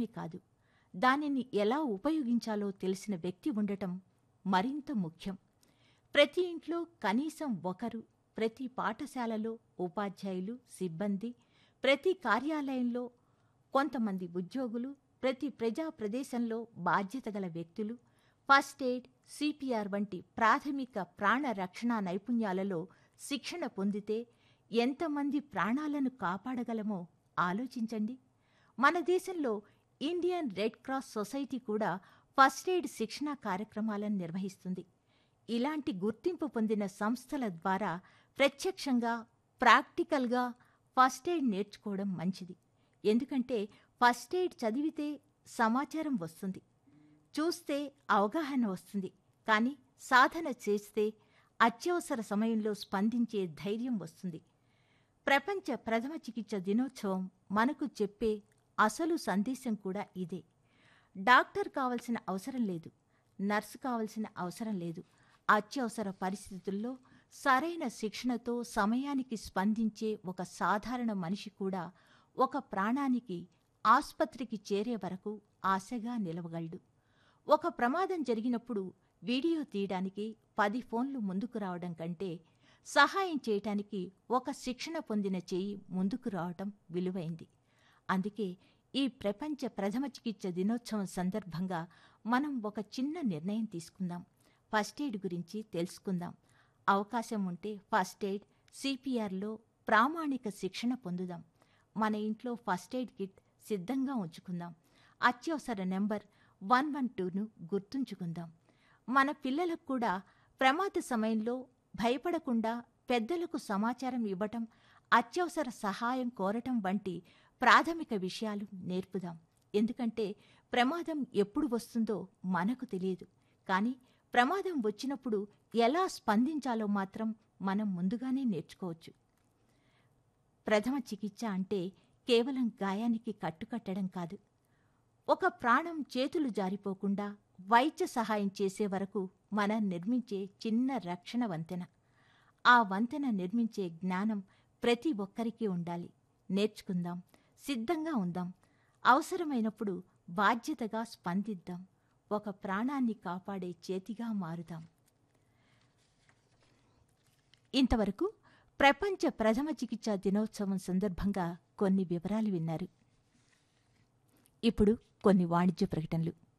మాత్రమే కాదు దానిని ఎలా ఉపయోగించాలో తెలిసిన వ్యక్తి ఉండటం మరింత ముఖ్యం ప్రతి ఇంట్లో కనీసం ఒకరు ప్రతి పాఠశాలలో ఉపాధ్యాయులు సిబ్బంది ప్రతి కార్యాలయంలో కొంతమంది ఉద్యోగులు ప్రతి ప్రజా ప్రదేశంలో బాధ్యత గల వ్యక్తులు ఫస్ట్ ఎయిడ్ సిపిఆర్ వంటి ప్రాథమిక ప్రాణ రక్షణ నైపుణ్యాలలో శిక్షణ పొందితే ఎంతమంది ప్రాణాలను కాపాడగలమో ఆలోచించండి మన దేశంలో ఇండియన్ రెడ్ క్రాస్ సొసైటీ కూడా ఫస్ట్ ఎయిడ్ శిక్షణ కార్యక్రమాలను నిర్వహిస్తుంది ఇలాంటి గుర్తింపు పొందిన సంస్థల ద్వారా ప్రత్యక్షంగా ప్రాక్టికల్గా ఫస్ట్ ఎయిడ్ నేర్చుకోవడం మంచిది ఎందుకంటే ఫస్ట్ ఎయిడ్ చదివితే సమాచారం వస్తుంది చూస్తే అవగాహన వస్తుంది కానీ సాధన చేస్తే అత్యవసర సమయంలో స్పందించే ధైర్యం వస్తుంది ప్రపంచ ప్రథమ చికిత్స దినోత్సవం మనకు చెప్పే అసలు సందేశం కూడా ఇదే డాక్టర్ కావలసిన అవసరం లేదు నర్సు కావలసిన అవసరం లేదు అత్యవసర పరిస్థితుల్లో సరైన శిక్షణతో సమయానికి స్పందించే ఒక సాధారణ మనిషి కూడా ఒక ప్రాణానికి ఆస్పత్రికి చేరే వరకు ఆశగా నిలవగలడు ఒక ప్రమాదం జరిగినప్పుడు వీడియో తీయడానికి పది ఫోన్లు ముందుకు రావడం కంటే సహాయం చేయటానికి ఒక శిక్షణ పొందిన చేయి ముందుకు రావటం విలువైంది అందుకే ఈ ప్రపంచ ప్రథమ చికిత్స దినోత్సవం సందర్భంగా మనం ఒక చిన్న నిర్ణయం తీసుకుందాం ఫస్ట్ ఎయిడ్ గురించి తెలుసుకుందాం అవకాశం ఉంటే ఫస్ట్ ఎయిడ్ సిపిఆర్లో ప్రామాణిక శిక్షణ పొందుదాం మన ఇంట్లో ఫస్ట్ ఎయిడ్ కిట్ సిద్ధంగా ఉంచుకుందాం అత్యవసర నెంబర్ వన్ వన్ టూను గుర్తుంచుకుందాం మన పిల్లలకు కూడా ప్రమాద సమయంలో భయపడకుండా పెద్దలకు సమాచారం ఇవ్వటం అత్యవసర సహాయం కోరటం వంటి ప్రాథమిక విషయాలు నేర్పుదాం ఎందుకంటే ప్రమాదం ఎప్పుడు వస్తుందో మనకు తెలియదు కానీ ప్రమాదం వచ్చినప్పుడు ఎలా స్పందించాలో మాత్రం మనం ముందుగానే నేర్చుకోవచ్చు ప్రథమ చికిత్స అంటే కేవలం గాయానికి కట్టుకట్టడం కాదు ఒక ప్రాణం చేతులు జారిపోకుండా వైద్య సహాయం చేసే వరకు మనం నిర్మించే చిన్న రక్షణ వంతెన ఆ వంతెన నిర్మించే జ్ఞానం ప్రతి ఒక్కరికి ఉండాలి నేర్చుకుందాం సిద్ధంగా ఉందాం అవసరమైనప్పుడు బాధ్యతగా స్పందిద్దాం ఒక ప్రాణాన్ని కాపాడే చేతిగా మారుదాం ఇంతవరకు ప్రపంచ ప్రథమ చికిత్సా దినోత్సవం సందర్భంగా కొన్ని వివరాలు విన్నారు ఇప్పుడు కొన్ని వాణిజ్య ప్రకటనలు